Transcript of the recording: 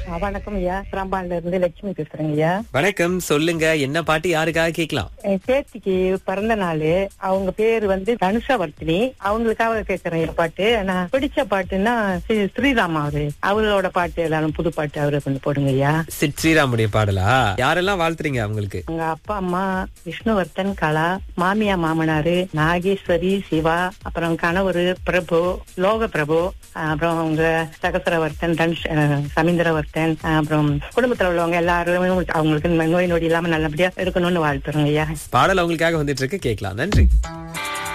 வணக்கம் ஐயா ராம்பான்ல இருந்து லட்சுமி பேசுறேங்க ஐயா வணக்கம் சொல்லுங்க என்ன பாட்டு யாருக்காக கேட்கலாம் என் பேத்திக்கு பிறந்த நாள் அவங்க பேர் வந்து தனுஷா வர்த்தினி அவங்களுக்காக கேட்கறேன் என் பாட்டு நான் பிடிச்ச பாட்டுன்னா ஸ்ரீ- ஸ்ரீராம் அவரு அவரோட பாட்டு எல்லாரும் புது பாட்டு அவரு கொஞ்சம் போடுங்க ஐயா சிட் ஸ்ரீராமுடைய பாடலா யாரெல்லாம் வாழ்த்துறீங்க அவங்களுக்கு உங்க அப்பா அம்மா விஷ்ணுவர்தன் கலா மாமியா மாமனாரு நாகேஸ்வரி சிவா அப்புறம் கணவர் பிரபு லோக பிரபு அப்புறம் உங்க சகசரவர்த்தன் தனுஷ் அஹ், சமீந்திரவர்த்தன் அப்புறம் குடும்பத்துல உள்ளவங்க எல்லாரும் அவங்களுக்கு நோய் நொடி இல்லாம நல்லபடியா இருக்கணும்னு வாழ்த்துறோம் ஐயா பாடல் அவங்களுக்காக வந்துட்டு இருக்கு கேட்கலாம் நன்றி